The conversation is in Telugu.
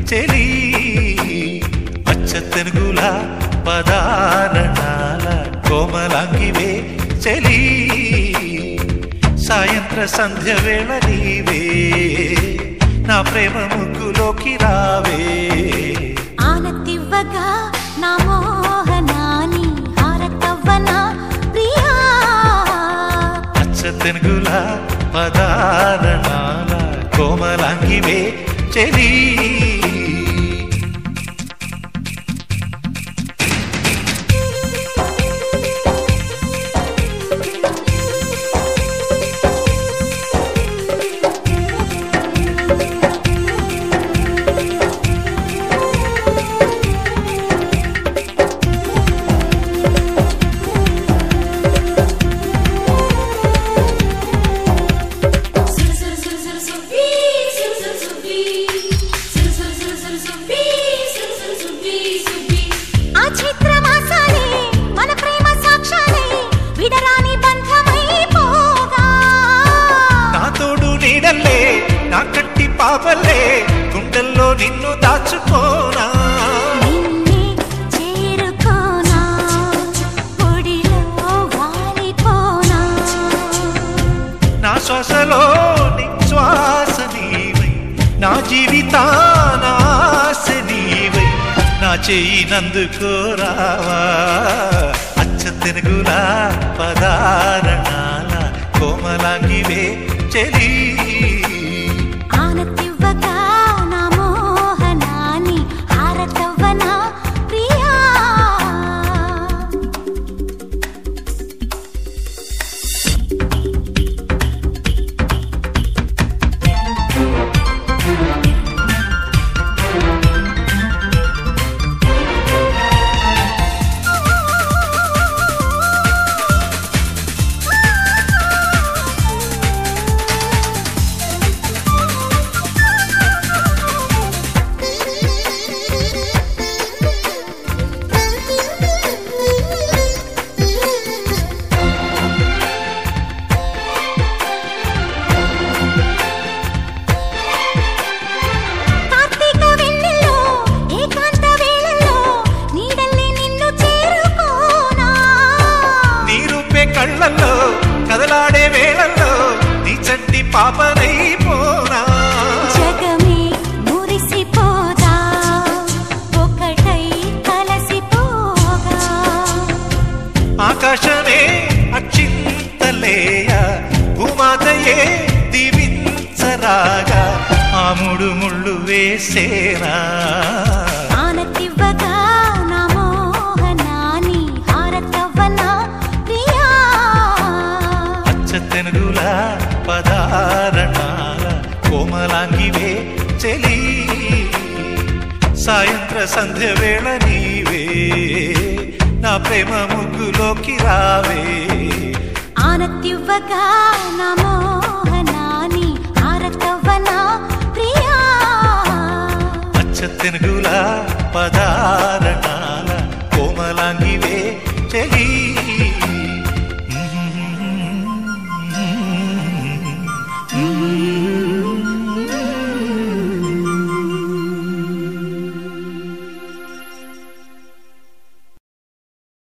చెలి అచ్చ తెనుగుల పదారణాల కోమలాంగివే చెలి సాయంత్ర సంధ్య వేళ నీవే నా ప్రేమ ముగ్గులోకి రావే ఆనతివ్వగా నా మోహనాని హారతవ్వన ప్రియా అచ్చ తెనుగుల పదారణాల కోమలాంగివే చెలి ఆ చైత్రమాసాలే మన ప్రేమ సాక్ష్యాలే విడరాని బంధమై పోగా నా తోడు నీడల్లే నా కట్టి పాపల్లే గుండెల్లో నిన్ను దాచుకోనా నిన్నే చేరుకోనా పొడిలో వాలిపోనా నా శ్వాసలో నిశ్వాస నీవై నా జీవితాన ఆశ నీవై నా చెయ్యి నందుకోరావా అచ్చ తెనుగులా పదారణాల కోమలాంగివే చెలి ఆనతివ్వగా నా మోహనాని హారతవ్వన ప్రియా కార్తీక వెన్నెల్లో ఏకాంత వేళల్లో నీడల్లే నిన్ను చేరుకోనా నీ రూపే కళ్ళల్లో కదలాడే వేళల్లో నీ చంటి పాపనైపోనా జగమే మురిసిపోదా ఒకటై కలసిపోగా ఆకాశమే అక్షింతలేయ భూమాతయే దీవించరాగా ఆముడు ముళ్ళు వేసేనా ఆనతివ్వగా నా మోహనాని హారతవ్వన ప్రియా అచ్చ తెనుగుల పదారణాల కోమలాంగివే చెలి సాయంత్ర సంధ్య వేళ నీవే నా ప్రేమ ముగ్గులోకి రావే ఆనతివ్వగా నా మోహనాని హారతవ్వన ప్రియా అచ్చ తెనుగుల పదార